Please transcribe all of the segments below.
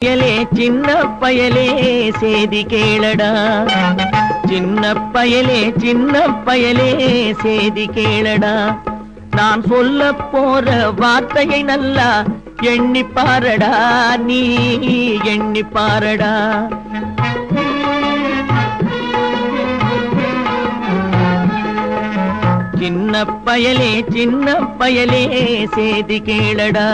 பயலே சின்ன பயலே சேதி கேளடா சின்ன பயலே சின்ன பயலே சேதி கேளடா நான் சொல்ல போற வார்த்தையை நல்லா எண்ணி பாரடா நீ எண்ணி பாரடா சின்ன பயலே சின்ன பயலே சேதி கேளடா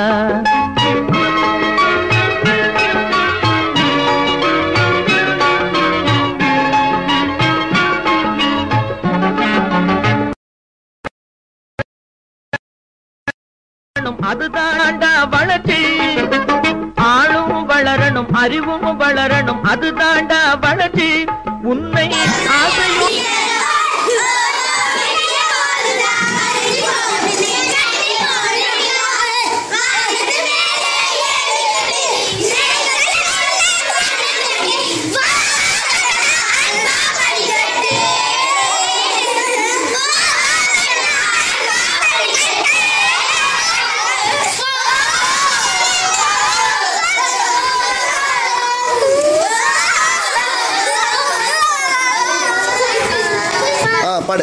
வளரணும் அதுதான்டா வளர்ச்சி ஆளும் வளரணும் அறிவும் வளரணும் அதுதான்டா வளர்ச்சி உன்னை ஆசையும் ஆ பாடு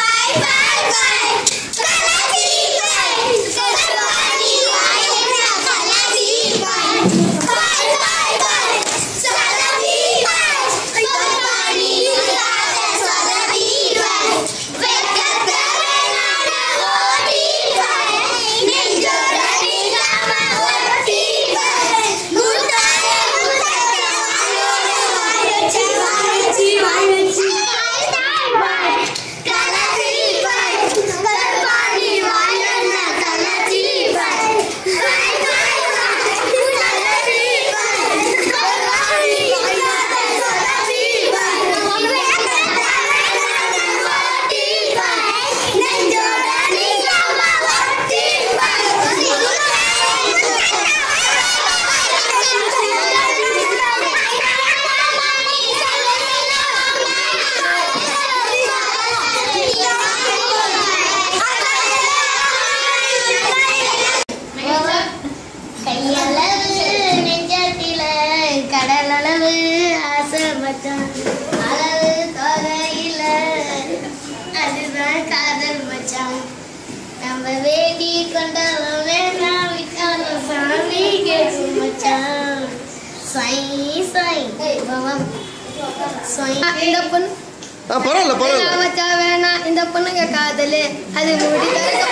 கையளவு நெஞ்சத்தில கடலளவு ஆசை மச்சான் அளவு தொகையில அதுதான் காதல் மச்சான் நம்ம வேண்டி கொண்டாலும் வேண்டாம் விட்டாலும் சாமி கேட்கும் மச்சான் சொய் சொய் பவம் சொய் இந்த பொண்ணு ஆ பரவாயில்ல பரவாயில்ல வேணாம் மச்சான் வேணாம் இந்த பொண்ணுங்க காதலு அது முடி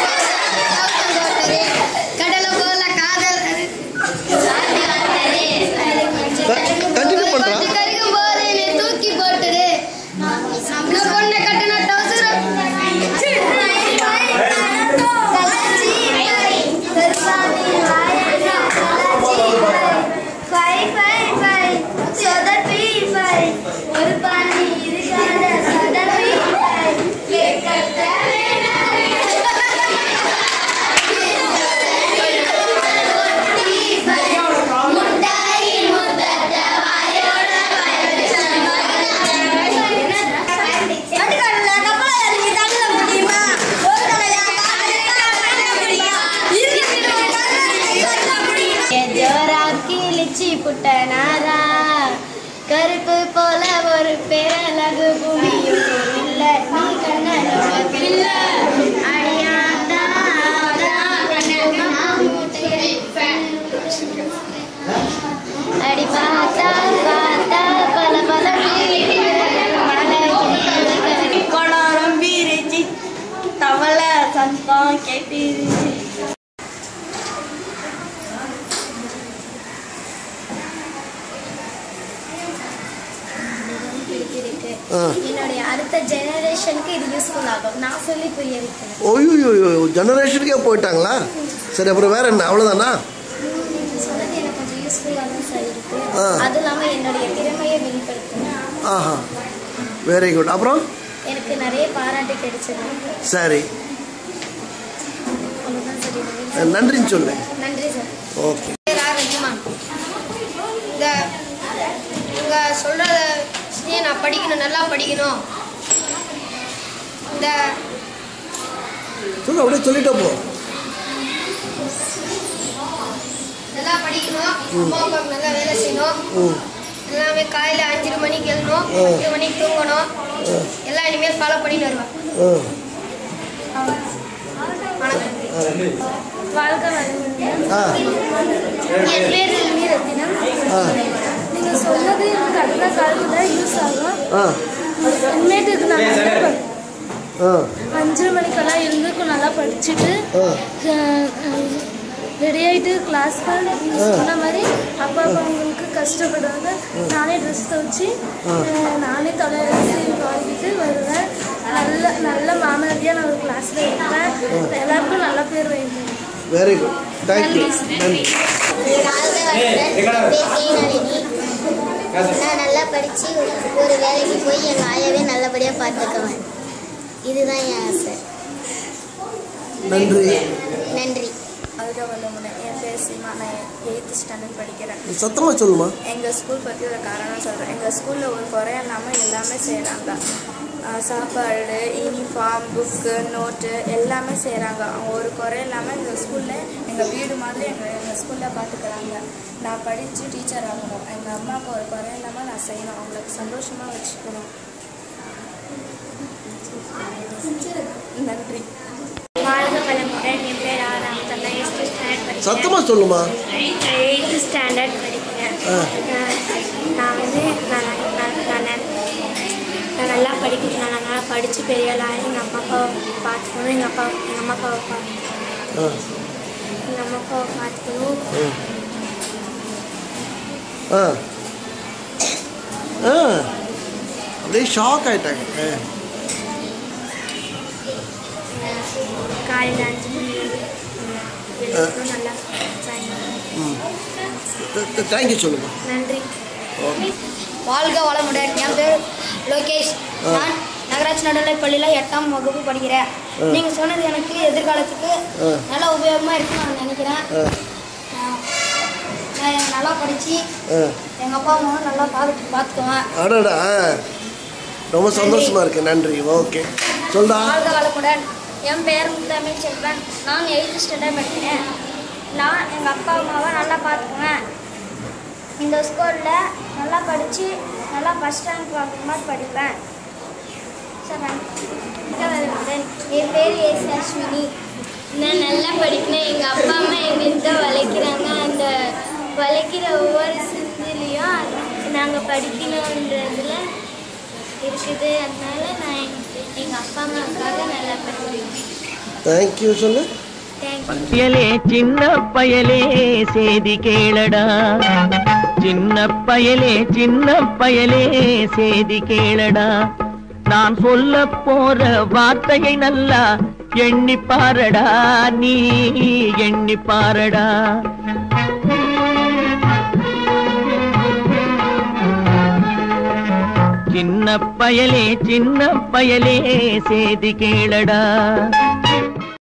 கடலை போல காதல் அது continue பண்றா. கொஞ்சம் கருகும் போது என்னை தூக்கி போட்டுரு நம்மள பொண்ணை கட்டின டவுசர் ஒரு பாணி இருக்காத சதப்பி ஜோரா கிழிச்சி புட்டனாரா கருப்பு போல ஒரு பேரழகு பூமியும் இல்ல நீ கண்ணனோட பிள்ள அடியாத்தா அடி பார்த்தா பார்த்தா பல பல கொடாரம் வீரிச்சு தவளை சத்தம் கேட்டுருச்சு இருக்கு ஆ என்னுடைய அடுத்த ஜெனரேஷனுக்கு இது யூஸ்ஃபுல் ஆகும் நான் சொல்லி புரிய வைக்கிறேன் ஓய்யோ ஜெனரேஷனுக்கே போயிட்டாங்களா சரி அப்புறம் வேற என்ன அவ்வளோதானா நீங்க சொன்னது எனக்கு கொஞ்சம் யூஸ்ஃபுல்லாக தான் சார் இருக்கு ஆ. அது இல்லாமல் என்னுடைய திறமையை வெளிப்படுத்தினேன் ஆஹா வெரி குட் அப்புறம் எனக்கு நிறைய பாராட்டு கிடைச்சது சரி அவ்வளோதான் சார் இது. நன்றின்னு சொல்லு நன்றி சார் ஓகே இந்த இவங்க சொல்கிற விஷயம் நான் படிக்கணும் நல்லா படிக்கணும் இந்த சொல்லு அப்படியே சொல்லிட்டே போ நல்லா படிக்கணும் அம்மா அப்பாவுக்கு நல்லா வேலை செய்யணும் ம் எல்லாமே காலையில அஞ்சரை மணிக்கு எழுதணும் பத்து மணிக்கு தூங்கணும் எல்லாம் இனிமேல் ஃபாலோ பண்ணிட்டு வருவேன் ம் வணக்கம் வாழ்க்கை வளமுடன் ஆ என் பேர் மீரத்தினம் ஆ நீங்கள் சொன்னது எனக்கு அடுத்த காலத்தில் யூஸ் ஆகும் ஆ இனிமேட்டுக்கு நான் நல்லா படி- ஆ அஞ்சரை மணிக்கெல்லாம் எழுந்து நல்லா படிச்சுட்டு ஆ ரெடி ஆகிட்டு கிளாஸ்க்கு நீங்கள் சொன்ன மாதிரி அப்பா அப்பா உங்களுக்கு கஷ்டப்படுவாங்க நானே ட்ரெஸ் துவச்சி அஹ், நானே தொலைசி வாங்கிட்டு வருவேன் நல்ல நல்ல மாணவியாக நான் ஒரு கிளாஸில் இருப்பேன் எல்லாருக்கும் நல்ல பேர் வைப்பேன் வெரி குட் தேங்க்யூ நன்றி நான் நல்லா படித்து ஒரு வேலைக்கு போய் எங்கள் ஆயாவே நல்லபடியாக பார்த்துக்குவேன் இதுதான் என் ஆசை நன்றி நன்றி வாழ்க வளமுடன் என் பேர் சீமா நான் எயித்து ஸ்டாண்டர்ட் படிக்கிறேன் சத்தமாக சொல்லுமா எங்கள் ஸ்கூல் பற்றி ஒரு காரணம் சொல்கிறேன் எங்கள் ஸ்கூலில் ஒரு குறை இல்லாமல் எல்லாமே செய்கிறாங்க சாப்பாடு யூனிஃபார்ம் புக்கு நோட்டு எல்லாமே செய்கிறாங்க அவங்க ஒரு குறை இல்லாமல் எங்கள் ஸ்கூலில் எங்கள் வீடு மாதிரி எங்கள் எங்கள் ஸ்கூலில் பார்த்துக்கிறாங்க நான் படித்து டீச்சர் ஆகணும் எங்கள் அம்மாவுக்கு ஒரு குறை இல்லாமல் நான் செய்யணும் அவங்களுக்கு சந்தோஷமாக வச்சுக்கணும் நன்றி வாழ்க வளமுடன் என் பேர் ஆறாம் எயித்து ஸ்டாண்டர்ட் சத்தமாக சொல்லுமா எயித்து ஸ்டாண்டர்ட் படிக்கிறேன் ஆ. நான் வந்து நான் நான் நான் நான் நல்லா படிக்கிறேன் நான் நல்லா படித்து பெரிய ஆளாகி எங்கள் அம்மா அப்பாவை பார்த்துக்கணும் எங்கள் அப்பா எங்கள் அம்மா அப்பாவை பார்த்து ஆ எங்கள் அம்மா அப்பாவை பார்த்துக்கணும் ஆ ஆ அப்படியே ஷாக் ஆயிட்டாங்க ஆ. காலையில் அஞ்சு மணி எழுதணும் நல்லா சாயங்காலம் ம் தேங்க்யூ சொல்லுமா நன்றி ஓகே வாழ்க வளமுடன் என் பேர் லோகேஷ் நான் நகராட்சி நடுநிலைப் பள்ளியில் எட்டாம் வகுப்பு படிக்கிறேன் ஆ. நீங்கள் சொன்னது எனக்கு எதிர்காலத்துக்கு ஆ. நல்ல உபயோகமாக இருக்குன்னு நான் நினைக்கிறேன் ஆ நான் நான் நல்லா படித்து ஆ எங்கள் அப்பா அம்மாவும் நல்லா பார்த்து பார்த்துக்குவேன் அடடா ஆ. ரொம்ப சந்தோஷமா இருக்கு நன்றி ஓகே சொல்டா வாழ்க வளமுடன் என் பேர் முத்தமிழ் செல்வன் நான் எயித்து ஸ்டாண்டர்ட் படிக்கிறேன் நான் எங்கள் அப்பா அம்மாவை நல்லா பார்த்துக்குவேன் இந்த ஸ்கூலில் நல்லா படித்து நல்லா ஃபஸ்ட் ரேங்க் வாங்குற மாதிரி படிப்பேன் என் பேர் எஸ் அஸ்வினி நான் நல்லா படிக்கிறேன் எங்கள் அப்பா அம்மா எங்கள்கிட்ட வளைக்கிறாங்க அந்த வளைக்கிற ஒவ்வொரு சிந்துலேயும் நாங்கள் படிக்கணுன்றதுல இருக்குது அதனால நான் எங்கள் அப்பா அம்மாவுக்காக நல்லா படிக்கிறேன் தேங்க்யூ சொல்லு தேங்க்யூ பயலே சின்ன பயலே சேதி கேளடா சின்ன பயலே சின்ன பயலே சேதி கேளடா நான் சொல்ல போற வார்த்தையை நல்லா எண்ணி பாரடா நீ எண்ணி பாரடா சின்ன பயலே சின்ன பயலே சேதி கேளடா